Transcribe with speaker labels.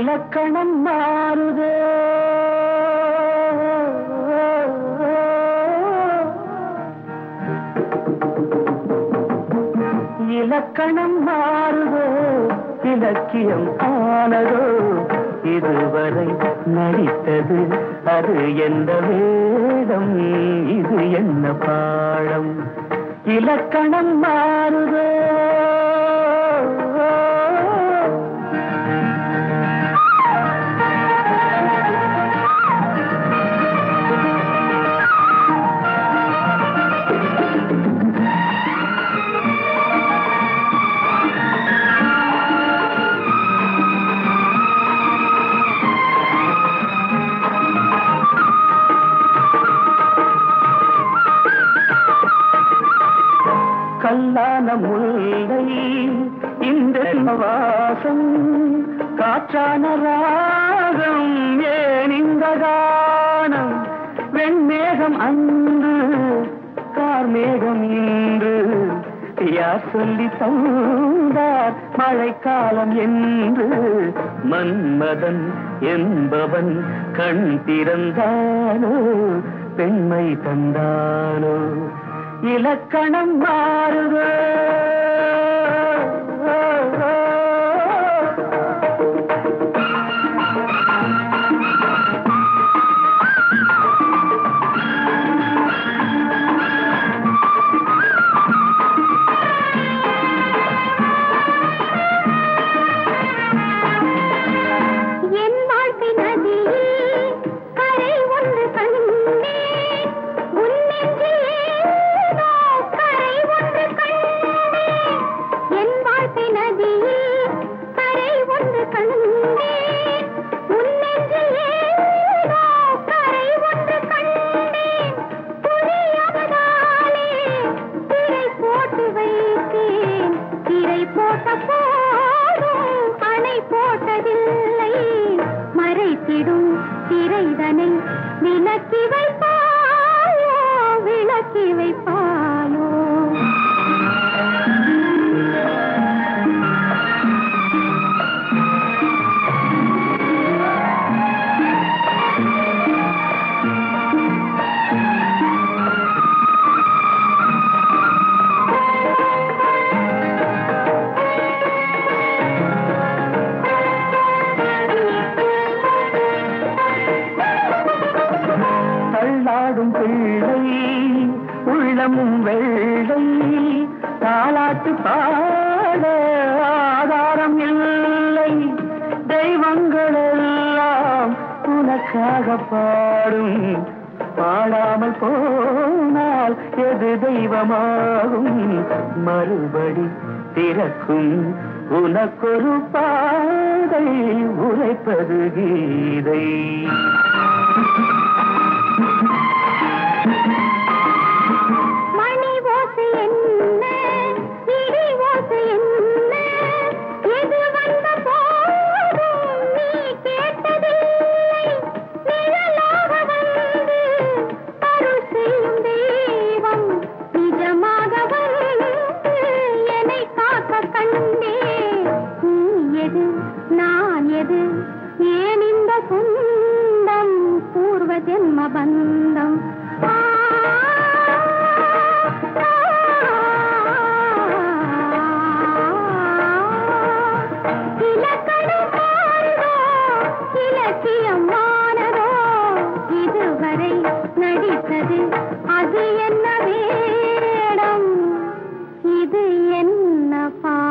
Speaker 1: இலக்கணம் மாறுதே இலக்கணம் மாறுதோ இலக்கியம் ஆனதோ இதுவரை நடித்தது அது எந்த வேடம் இது என்ன பாடம் இலக்கணம் மாறுதோ கல்லான முல்லை இந்த வாசம் காற்றான ராகம் ஏன் இந்த கானம் வெண்மேகம் அன்று கார்மேகம் இன்று யார் சொல்லி தந்தார் மழைக்காலம் என்று மன்மதன் என்பவன் கண் திறந்தானோ பெண்மை தந்தானோ இலக்கணம் மாறுதோ
Speaker 2: என் வாழ்க்கை நதியில் கரை ஒன்று கண்டேன் உன் நெஞ்சில் ஏதோ கரை ஒன்று கண்டேன் என் வாழ்க்கை நதியில் கரை ஒன்று கண்டேன் உன் நெஞ்சில் ஏதோ கரை ஒன்று கண்டேன் புரியாததாலே திரை போட்டு வைத்தேன் திரை போட்ட போதும் அணை போட்டதில்லை மறைத்திடும் திரைதனை விலக்கி வைப்பாயோ விலக்கி வைப்பாயோ
Speaker 1: தள்ளாடும் பிள்ளை உள்ளமும் வெள்ளை தாலாட்டு பாட ஆதாரம் இல்லை தெய்வங்கள் எல்லாம் உனக்காக பாடும் பாடாமல் போனால் எது தெய்வமாகும் மறுபடி திறக்கும் உனக்கொரு பாதை உரைப்பது கீதை
Speaker 2: மணி ஓசை என்ன இடி ஓசை என்ன எது வந்த போதும் நீ கேட்டதில்லை நிழலாக வந்து அருள் செய்யும் தெய்வம் நிஜமாக வந்து என்னை காக்க கண்டே நீ எது நான் எது ஏன் இந்த சொந்தம் பூர்வ ஜென்ம பந்தம் ஆ, இலக்கணம் மாறுதோ, இலக்கியம் மாறதோ, இதுவரை நடித்தது அது என்ன வேடம் இது என்ன பா